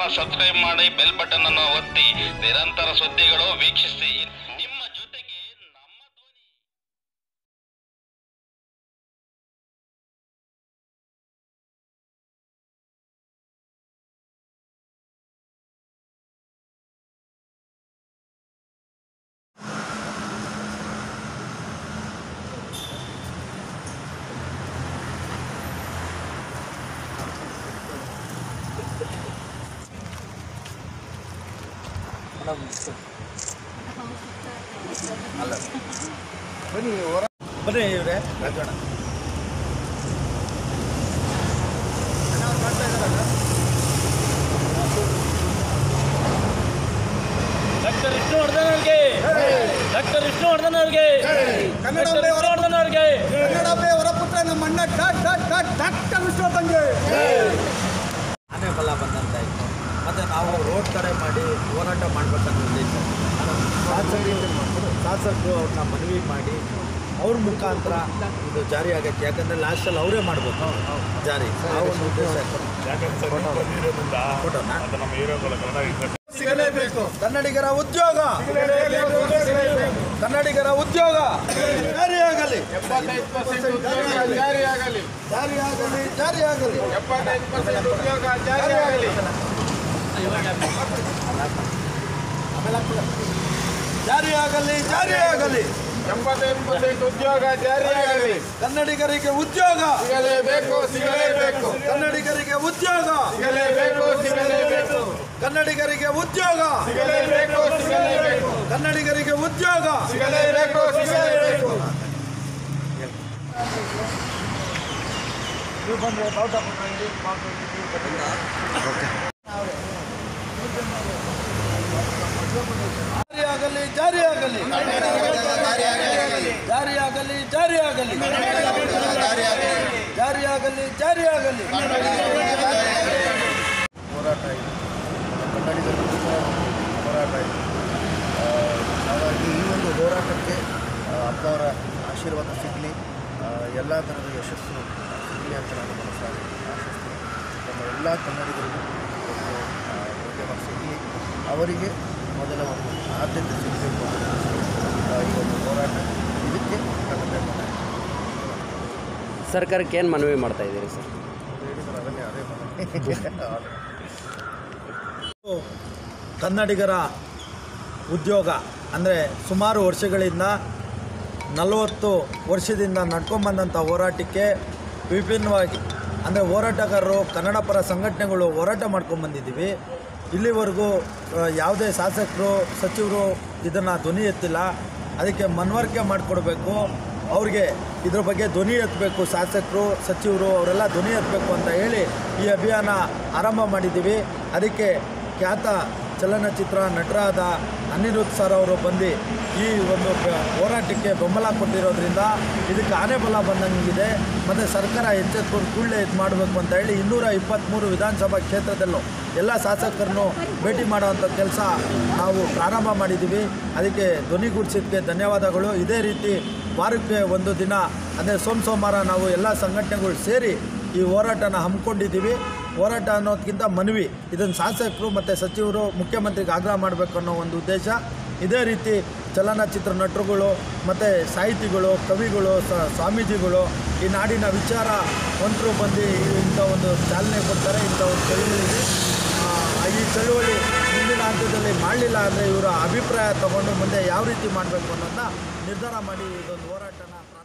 Subscribe ಮಾಡಿ bell button ಅನ್ನು ಒತ್ತಿ ನಿರಂತರ ಸುದ್ದಿಗಳು ವೀಕ್ಷಿಸಿ ನಿಮ್ಮ ಜೊತೆಗೆ ನಮ್ಮ ಧ್ವನಿ ಬನ್ನಿ ಇವರೇ ರಾಜೋಣ ಡಾಕ್ಟರ್ ವಿಷ್ಣುವರ್ಧನ್ ಅವ್ರಿಗೆ ಡಾಕ್ಟರ್ ವಿಷ್ಣುವರ್ಧನ್ ಅವ್ರಿಗೆ ಡಾಕ್ಟರ್ ವಿಷ್ಣುವರ್ಧನ್ ಅವ್ರಿಗೆ ಕನ್ನಡವೇ ಹೊರಪುತ್ರ ನಮ್ಮ ಅಣ್ಣ ಡಾಟ್ ಡಾಟ್ ಡಾಟ್ ಡಾಕ್ಟರ್ ವಿಶ್ವತಂಗೆ ಆನೆ ಫಲ ಬಂದಂತಾಯಿತು ಮತ್ತು ನಾವು ರೋಡ್ ಕಡೆ ಮಾಡಿ ಹೋರಾಟ ಮಾಡಬೇಕನ್ನೋ ಉದ್ದೇಶ ಶಾಸಕರು ಶಾಸಕರು ಅವ್ರನ್ನ ಮನವಿ ಮಾಡಿ ಅವ್ರ ಮುಖಾಂತರ ಇದು ಜಾರಿ ಆಗಕ್ಕೆ ಯಾಕಂದರೆ ಲಾಸ್ಟಲ್ಲಿ ಅವರೇ ಮಾಡಬೇಕು ಜಾರಿ ಆ ಒಂದು ಉದ್ದೇಶ ಫೋಟೋನಾ? ಸಿಗಲೇಬೇಕು ಕನ್ನಡಿಗರ ಉದ್ಯೋಗ ಕನ್ನಡಿಗರ ಉದ್ಯೋಗ ಜಾರಿಯಾಗಲಿ ಜಾರಿಯಾಗಲಿ ಜಾರಿಯಾಗಲಿ ಜಾರಿಯಾಗಲಿ ಜಾರಿಯಾಗಲಿ ಉದ್ಯೋಗ ಜಾರಿಯಾಗಲಿ ಕನ್ನಡಿಗರಿಗೆ ಉದ್ಯೋಗ ಸಿಗಲೇಬೇಕು ಸಿಗಲೇಬೇಕು ಕನ್ನಡಿಗರಿಗೆ ಉದ್ಯೋಗ ಸಿಗಲೇಬೇಕು ಸಿಗಲೇಬೇಕು ಕನ್ನಡಿಗರಿಗೆ ಉದ್ಯೋಗ ಸಿಗಲೇಬೇಕು ಸಿಗಲೇಬೇಕು ಕನ್ನಡಿಗರಿಗೆ ಉದ್ಯೋಗ ಸಿಗಲೇಬೇಕು ಸಿಗಲೇಬೇಕು ಜಾರಿಯಾಗಲಿ ಜಾರಿಯಾಗಲಿ ಜಾರಿಯಾಗಲಿ ಜಾರಿಯಾಗಲಿ ಜಾರಿಯಾಗಲಿ ಜಾರಿಯಾಗಲಿ ಹೋರಾಟ ಇದೆ ಕನ್ನಡಿಗರ ಹೋರಾಟ ಇದೆ ಆ, ಹಾಗಾಗಿ ಈ ಒಂದು ಹೋರಾಟಕ್ಕೆ ಆ, ಅಪ್ಪ ಅವರ ಆಶೀರ್ವಾದ ಸಿಗಲಿ ಎಲ್ಲ ಥರದ ಯಶಸ್ಸು ಸಿಗಲಿ ಅಂತ ನಾನು ಮನಸ್ಸಾಗಿ ಆಶಿಸ್ತೀನಿ ನಮ್ಮ ಎಲ್ಲ ಕನ್ನಡಿಗರಿಗೂ ಒಂದು ಆ, ಉದ್ಯಮ ಸಿಗಲಿ ಅವರಿಗೆ ಮೊದಲ ಒಂದು ಆದ್ಯತೆ ಸಿಗಬೇಕು ಅಂತ ಆ, ಈ ಒಂದು ಹೋರಾಟ ಇದಕ್ಕೆ ನನ್ನ ಬೆಂಬಲ ಸರ್ಕಾರಕ್ಕೆ ಏನು ಮನವಿ ಮಾಡ್ತಾ ಇದ್ದೀರಿ ಸರ್ ಹೇಳಿದ್ರೆ ಅದನ್ನೇ ಅದೇ ಮನೆ ಕನ್ನಡಿಗರ ಉದ್ಯೋಗ ಅಂದರೆ ಸುಮಾರು ವರ್ಷಗಳಿಂದ ನಲವತ್ತು ವರ್ಷದಿಂದ ನಡ್ಕೊಂಬಂದಂಥ ಹೋರಾಟಕ್ಕೆ ವಿಭಿನ್ನವಾಗಿ ಅಂದರೆ ಹೋರಾಟಗಾರರು ಕನ್ನಡ ಪರ ಸಂಘಟನೆಗಳು ಹೋರಾಟ ಮಾಡ್ಕೊಂಬಂದಿದ್ದೀವಿ ಇಲ್ಲಿವರೆಗೂ ಆ, ಯಾವುದೇ ಶಾಸಕರು ಸಚಿವರು ಇದನ್ನು ಧ್ವನಿ ಎತ್ತಿಲ್ಲ ಅದಕ್ಕೆ ಮನವರಿಕೆ ಮಾಡಿಕೊಡ್ಬೇಕು ಅವ್ರಿಗೆ ಇದ್ರ ಬಗ್ಗೆ ಧ್ವನಿ ಎತ್ತಬೇಕು ಶಾಸಕರು ಸಚಿವರು ಅವರೆಲ್ಲ ಧ್ವನಿ ಎತ್ತಬೇಕು ಅಂತ ಹೇಳಿ ಈ ಅಭಿಯಾನ ಆರಂಭ ಮಾಡಿದ್ದೀವಿ ಅದಕ್ಕೆ ಖ್ಯಾತ ಚಲನಚಿತ್ರ ನಟರಾದ ಅನಿರುದ್ಧ್ ಸರ್ ಅವರು ಬಂದು ಈ ಒಂದು ಬ- ಹೋರಾಟಕ್ಕೆ ಬೆಂಬಲ ಕೊಟ್ಟಿರೋದ್ರಿಂದ ಇದಕ್ಕೆ ಆನೆ ಬಲ ಬಂದಂಗಿದೆ ಮತ್ತು ಸರ್ಕಾರ ಎಚ್ಚೆತ್ಕೊಂಡು ಕೂಡಲೇ ಇದು ಮಾಡಬೇಕು ಅಂತ ಹೇಳಿ ಇನ್ನೂರ ಇಪ್ಪತ್ತ್ಮೂರು ವಿಧಾನಸಭಾ ಕ್ಷೇತ್ರದಲ್ಲೂ ಎಲ್ಲ ಶಾಸಕರನ್ನು ಭೇಟಿ ಮಾಡುವಂಥ ಕೆಲಸ ನಾವು ಪ್ರಾರಂಭ ಮಾಡಿದ್ದೀವಿ ಅದಕ್ಕೆ ಧ್ವನಿಗೂಡಿಸಿದ್ದಕ್ಕೆ ಧನ್ಯವಾದಗಳು ಇದೇ ರೀತಿ ವಾರಕ್ಕೆ ಒಂದು ದಿನ ಅಂದರೆ ಸೋಮ ಸೋಮವಾರ ನಾವು ಎಲ್ಲ ಸಂಘಟನೆಗಳು ಸೇರಿ ಈ ಹೋರಾಟನ ಹಮ್ಮಿಕೊಂಡಿದ್ದೀವಿ ಹೋರಾಟ ಅನ್ನೋದಕ್ಕಿಂತ ಮನವಿ ಇದನ್ನು ಶಾಸಕರು ಮತ್ತು ಸಚಿವರು ಮುಖ್ಯಮಂತ್ರಿಗೆ ಆಗ್ರಹ ಮಾಡಬೇಕು ಅನ್ನೋ ಒಂದು ಉದ್ದೇಶ ಇದೇ ರೀತಿ ಚಲನಚಿತ್ರ ನಟರುಗಳು ಮತ್ತು ಸಾಹಿತಿಗಳು ಕವಿಗಳು ಸ- ಸ್ವಾಮೀಜಿಗಳು ಈ ನಾಡಿನ ವಿಚಾರ ಹೊಂಟರು ಬಂದು ಇಂಥ ಒಂದು ಚಾಲನೆ ಕೊಡ್ತಾರೆ ಇಂಥ ಒಂದು ಚಳುವಳಿಗೆ ಆ, ಈ ಚಳುವಳಿ ಮುಂದಿನ ಹಂತದಲ್ಲಿ ಮಾಡಲಿಲ್ಲ ಅಂದರೆ ಇವರ ಅಭಿಪ್ರಾಯ ತಗೊಂಡು ಮುಂದೆ ಯಾವ ರೀತಿ ಮಾಡಬೇಕು ಅನ್ನೋದನ್ನ ನಿರ್ಧಾರ ಮಾಡಿ ಇದೊಂದು ಹೋರಾಟನ